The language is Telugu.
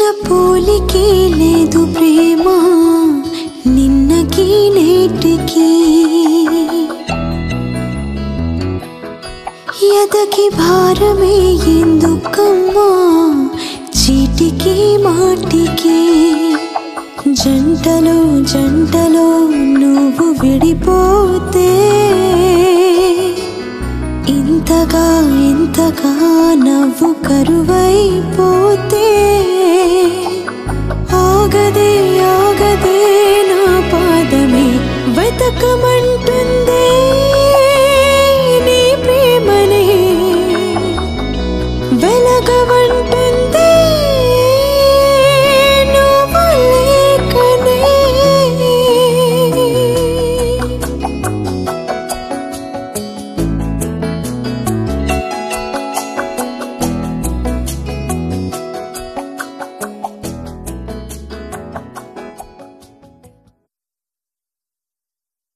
చిన్న పోలికే లేదు ప్రేమ నిన్నకి నేటికి ఎదకి భారమే ఎందుకమ్మా చీటికి మాటికి జంటలో జంటలో నువ్వు విడిపోతే ఇంతగా ఇంతగా నవ్వు కరువైపోతే ఆగదే ఆగదే నా పాదమే వెతకమంటుందే నీ ప్రేమనే వెలగవంటుంది